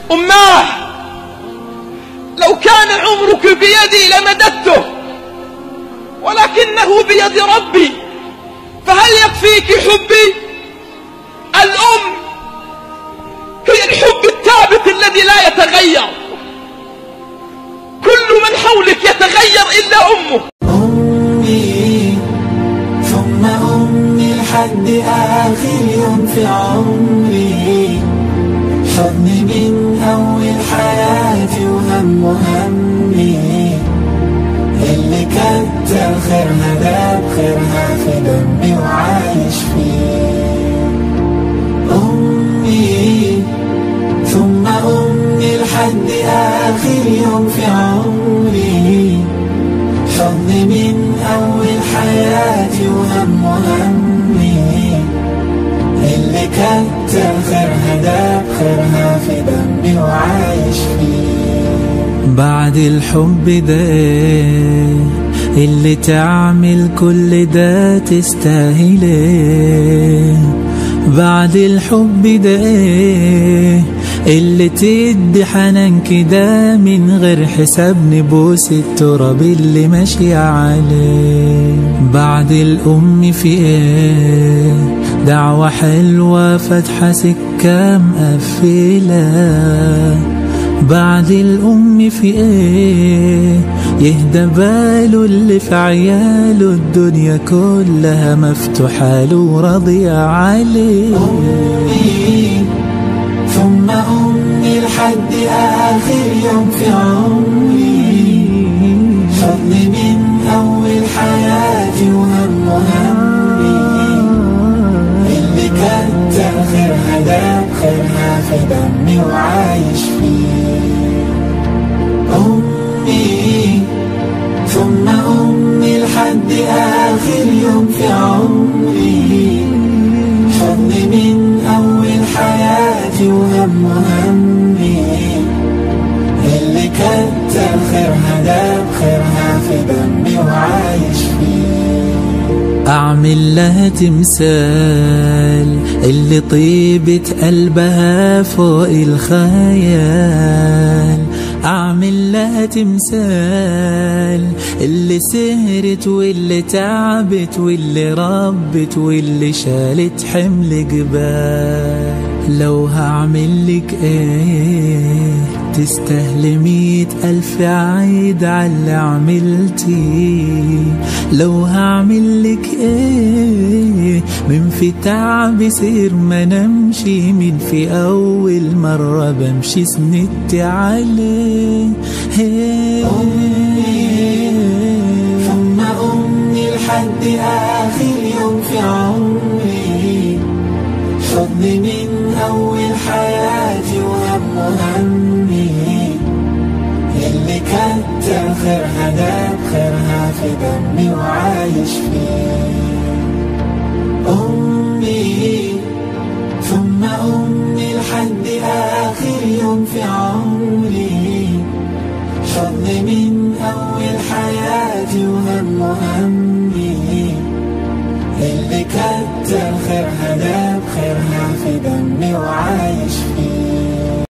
أماه لو كان عمرك بيدي لمددته ولكنه بيد ربي فهل يكفيك حبي الأم هي الحب الثابت الذي لا يتغير كل من حولك يتغير إلا أمه أمي ثم أمي لحد آخر يوم في عمري حضني من أول حياتي وهم همي اللي كتر خيرها داب خيرها في دمي وعايش فيه أمي ثم أمي لحد آخر يوم في عمري حضني من أول حياتي وهم همي اللي كتر خيرها داب خيرها في دمي وعايش فيه بعد الحب ده إيه اللي تعمل كل ده تستاهله بعد الحب ده إيه اللي تدي حنان كده من غير حساب نبوس التراب اللي ماشي عليه بعد الأم في ايه دعوة حلوة فاتحة سكة مقفلة بعد الأم في ايه يهدى باله اللي في عياله الدنيا كلها مفتوحة له وراضية عليه أمي ثم أمي لحد آخر يوم في عمري حضني من أول حياتي وهم همي اللي كتر خيرها داب خيرها في دمي وعايش فيه أمي ثم أمي لحد آخر يوم في عمري حضني من أول حياتي وهم همي اللي كتر خيرها داب خيرها في دمي وعايش فيه أعمل لها تمثال اللي طيبة قلبها فوق الخيال أعمل لها تمثال اللي سهرت واللي تعبت واللي ربت واللي شالت حمل جبال لو هعمل لك ايه تستاهل مية ألف عيد على اللي عملتي لو هعمل لك ايه من في تعب سير ما نمشي من في أول مرة بمشي سندت عليه ثم أمي لحد آخر يوم في عمري حضني من أول حياتي وهم همي اللي كتر خيرها داب خيرها في دمي وعايش فيه أمي ثم أمي لحد آخر يوم في عمري حضني من أول حياتي وهم همي اللي كتر خيرها داب خيرها في دمي وعايش